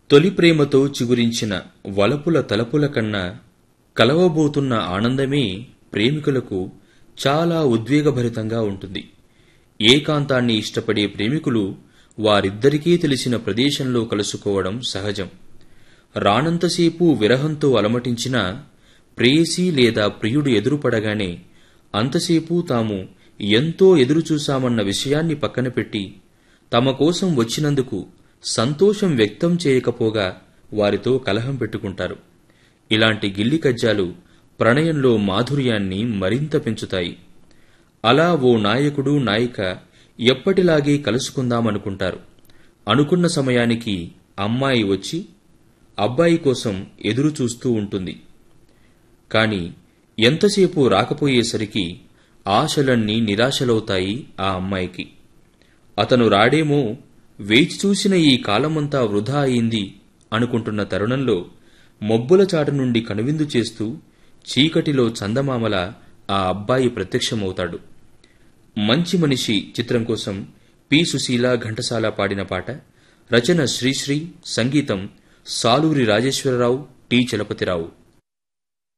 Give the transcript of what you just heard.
తొలి ప్రేమతో చిగురించిన వలపుల తలపుల కన్నా కలవబోతున్న ఆనందమే ప్రేమికులకు చాలా ఉద్వేగభరితంగా ఉంటుంది ఏకాంతాన్ని ఇష్టపడే ప్రేమికులు వారిద్దరికీ తెలిసిన ప్రదేశంలో కలుసుకోవడం సహజం రానంతసేపు విరహంతో అలమటించిన ప్రేయసి లేదా ప్రియుడు ఎదురుపడగానే అంతసేపు తాము ఎంతో ఎదురుచూశామన్న విషయాన్ని పక్కన పెట్టి తమ కోసం వచ్చినందుకు సంతోషం వ్యక్తం చేయకపోగా వారితో కలహం పెట్టుకుంటారు ఇలాంటి గిల్లి కజ్జాలు ప్రణయంలో మాధుర్యాన్ని మరింత పెంచుతాయి అలా ఓ నాయకుడు నాయిక ఎప్పటిలాగే కలుసుకుందామనుకుంటారు అనుకున్న సమయానికి అమ్మాయి వచ్చి అబ్బాయి కోసం ఎదురు చూస్తూ ఉంటుంది కాని ఎంతసేపు రాకపోయేసరికి ఆశలన్నీ నిరాశలవుతాయి ఆ అమ్మాయికి అతను రాడేమో వేచి చూసిన ఈ కాలమంతా వృధా అయింది అనుకుంటున్న తరుణంలో మొబ్బుల చాటు నుండి కనువిందు చేస్తూ చీకటిలో చందమామల ఆ అబ్బాయి ప్రత్యక్షమవుతాడు మంచి మనిషి చిత్రం కోసం పి సుశీల ఘంటసాల పాడిన పాట రచన శ్రీశ్రీ సంగీతం సాలూరి రాజేశ్వరరావు టి చలపతిరావు